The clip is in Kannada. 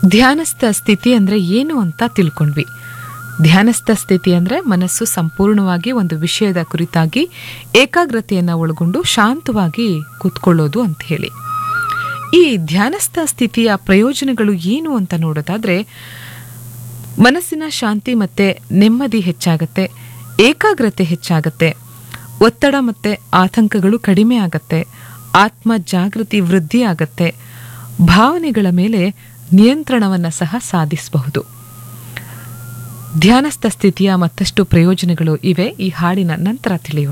ಧ್ಯಾನಸ್ಥ ಸ್ಥಿತಿ ಅಂದರೆ ಏನು ಅಂತ ತಿಳ್ಕೊಂಡ್ವಿ ಧ್ಯಾನಸ್ಥ ಸ್ಥಿತಿ ಅಂದರೆ ಮನಸ್ಸು ಸಂಪೂರ್ಣವಾಗಿ ಒಂದು ವಿಷಯದ ಕುರಿತಾಗಿ ಏಕಾಗ್ರತೆಯನ್ನು ಒಳಗೊಂಡು ಶಾಂತವಾಗಿ ಕೂತ್ಕೊಳ್ಳೋದು ಅಂತ ಹೇಳಿ ಈ ಧ್ಯಾನಸ್ಥ ಸ್ಥಿತಿಯ ಪ್ರಯೋಜನಗಳು ಏನು ಅಂತ ನೋಡೋದಾದ್ರೆ ಮನಸ್ಸಿನ ಶಾಂತಿ ಮತ್ತೆ ನೆಮ್ಮದಿ ಹೆಚ್ಚಾಗತ್ತೆ ಏಕಾಗ್ರತೆ ಹೆಚ್ಚಾಗತ್ತೆ ಒತ್ತಡ ಮತ್ತೆ ಆತಂಕಗಳು ಕಡಿಮೆ ಆಗತ್ತೆ ಆತ್ಮ ಜಾಗೃತಿ ವೃದ್ಧಿ ಆಗತ್ತೆ ಭಾವನೆಗಳ ಮೇಲೆ ನಿಯಂತ್ರಣವನ್ನು ಸಹ ಸಾಧಿಸಬಹುದು ಧ್ಯಾನಸ್ಥ ಸ್ಥಿತಿಯ ಮತ್ತಷ್ಟು ಪ್ರಯೋಜನಗಳು ಇವೆ ಈ ಹಾಡಿನ ನಂತರ ತಿಳಿಯೋಣ